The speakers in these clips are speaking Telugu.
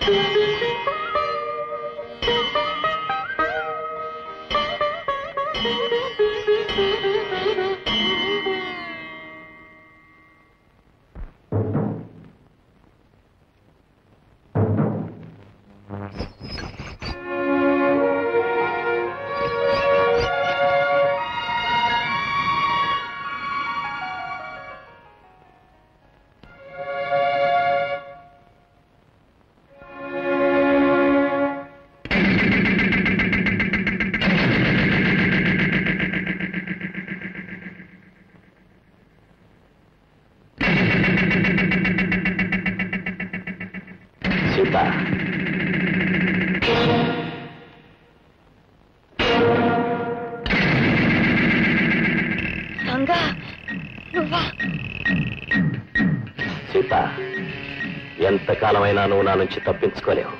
సీత రంగా నువ్వా సీత ఎంతకాలమైనా నువ్వు నా నుంచి తప్పించుకోలేవు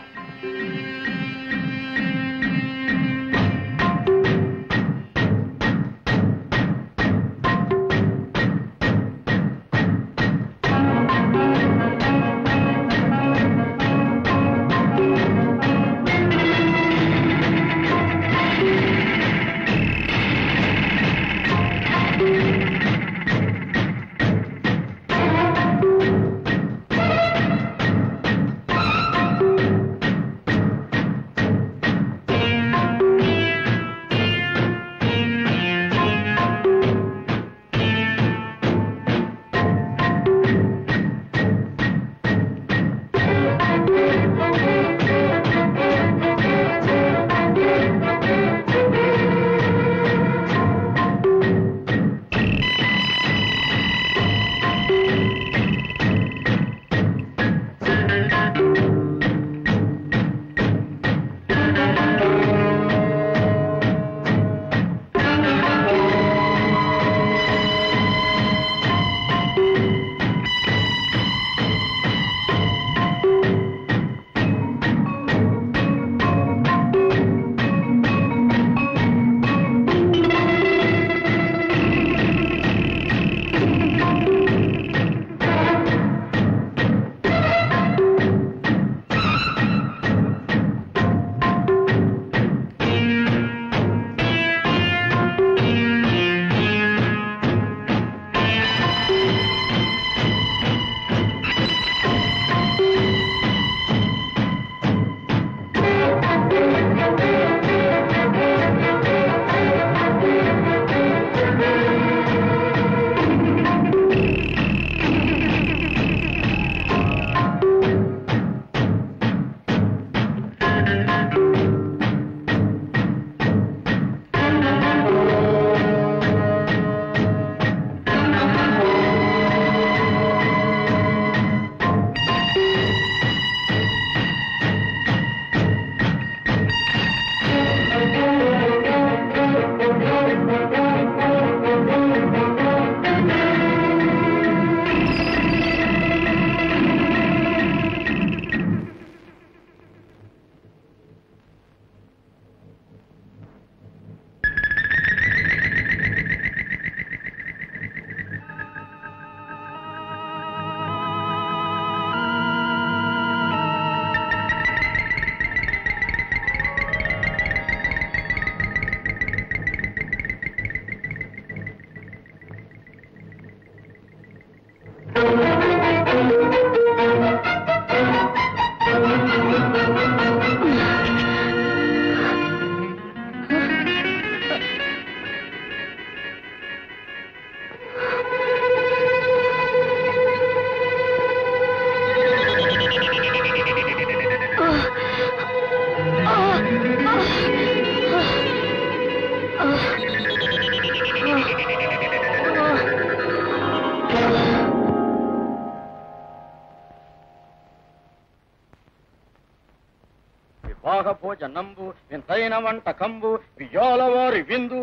వివాహ భోజనంబు వింతైన వంటకంబు వియోల వారి విందు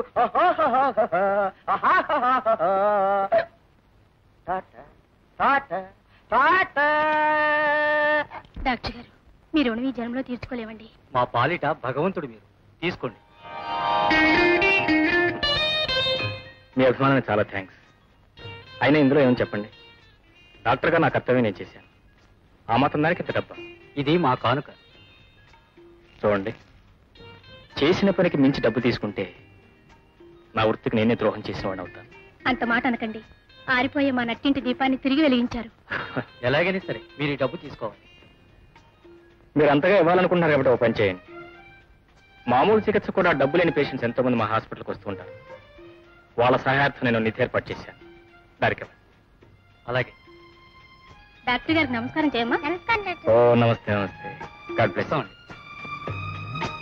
డాక్టర్ గారు మీ రుణం ఈ జన్మలో తీర్చుకోలేమండి మా పాలిట భగవంతుడు మీరు తీసుకోండి మీ అభిమానానికి చాలా థ్యాంక్స్ అయినా ఇందులో ఏమని చెప్పండి డాక్టర్గా నా కర్తవ్యం నేను చేశాను ఆ మాత్రం దానికి ఇంత డబ్బా ఇది మా కానుక చూడండి చేసిన పనికి మించి డబ్బు తీసుకుంటే నా వృత్తికి నేనే ద్రోహం చేసిన వాడిని అవుతాను అంత మాట అనకండి ఆరిపోయే మా నట్టింటి దీపాన్ని తిరిగి వెలిగించారు ఎలాగైనా సరే మీరు ఈ డబ్బు తీసుకోవాలి మీరు అంతగా ఇవ్వాలనుకుంటున్నారు కాబట్టి ఒక పని చేయండి మామూలు చికిత్స కూడా డబ్బు లేని పేషెంట్స్ ఎంతో మంది మా హాస్పిటల్కి వస్తూ ఉంటారు వాళ్ళ సహాయార్థం నేను నిధి ఏర్పాటు చేశాను దానికి ఇవ్వండి. అలాగే డాక్టర్ గారికి నమస్కారం చేయమ్మా ఓ నమస్తే నమస్తే గాడ్ బ్లెస్ ఇస్తామండి